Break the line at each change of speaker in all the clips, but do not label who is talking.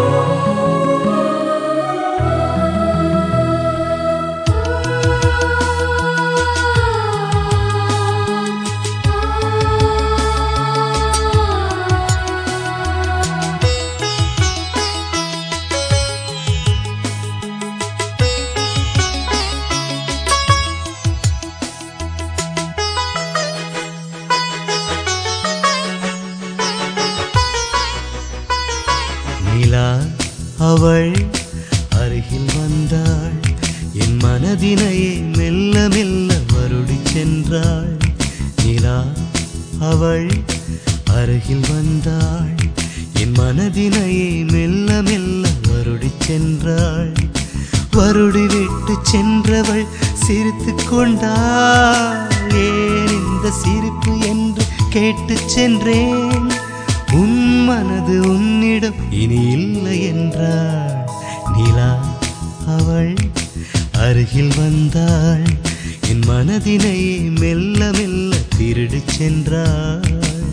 நிலா அவள் அருகில் வந்தாள் என் மனதினையே மெல்ல மெல்ல வருடி சென்றாள் நிலா அவள் அருகில் வந்தாள் என் மனதினையே மெல்ல மெல்ல வருடி சென்றாள் வருடி விட்டு சென்றவள் சிரித்துக் கொண்டாள் ஏன் இந்த சிரிப்பு என்று கேட்டு சென்றேன் உன் மனது உன்னிடம் இனி இல்லை என்றாள் நிலா அவள் அருகில் வந்தாள் என் மனதினை மெல்ல மெல்ல திருடிச் சென்றாள்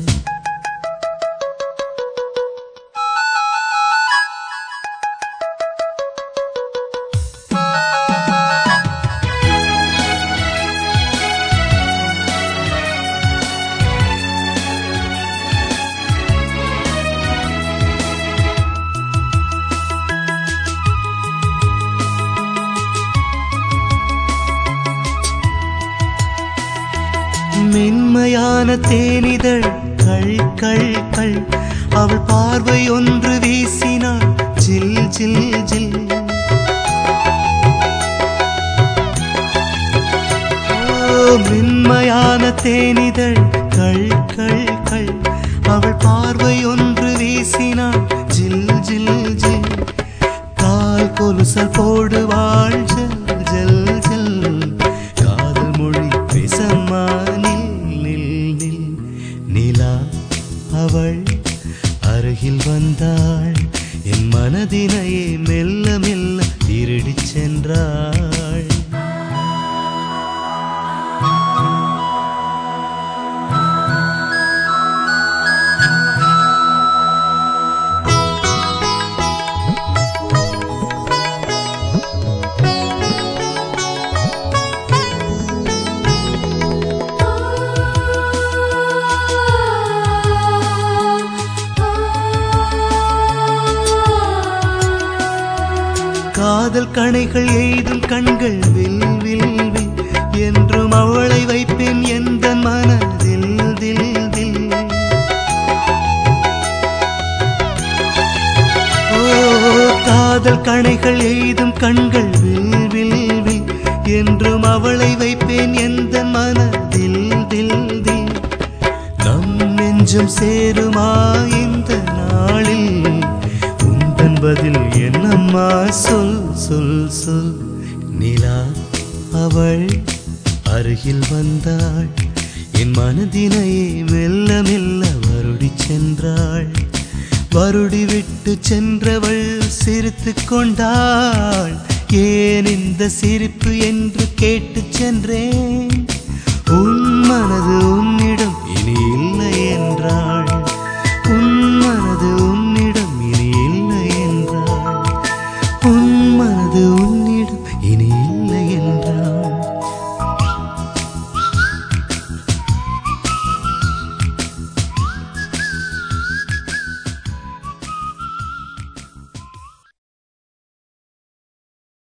மென்மையான தேனிதழ் கள் கள் கள் அவள் பார்வை ஒன்று வீசினாள் ஜில் ஜில் ஜில் ஓ, மென்மையான தேனிதழ் கள் கள் கள் அவள் பார்வை ஒன்று வீசினாள் ஜில் ஜில் ஜில் கால் கொலுசல் போடுவாள் ஜல் ஜல் ஜல் காதல் மொழி பேசம்மா நில் நில் நில் நிலா அவள் அருகில் வந்தாள் என் மனதினையே மெல்ல மெல்ல திருடிச் சென்றாள் காதல் கணைகள் எய்தும் கண்கள் வில் வில் வில் என்றும் அவளை வைப்பேன் எந்த மனதில் தில் தில் ஓ காதல் கணைகள் எய்தும் கண்கள் வில் வில் வில் என்றும் அவளை வைப்பேன் எந்த மனதில் தில் தில் நம் நெஞ்சம் சேருமா இந்த நாளில் உந்தன் பதில் என்னம்மா சொல் சொல் சொல் நிலா அவள் அருகில் வந்தாள் என் மனதினையே மெல்ல மெல்ல வருடி சென்றாள் வருடி விட்டு சென்றவள் சிரித்துக் கொண்டாள் ஏன் இந்த சிரிப்பு என்று கேட்டு சென்றேன் உன் மனது உன்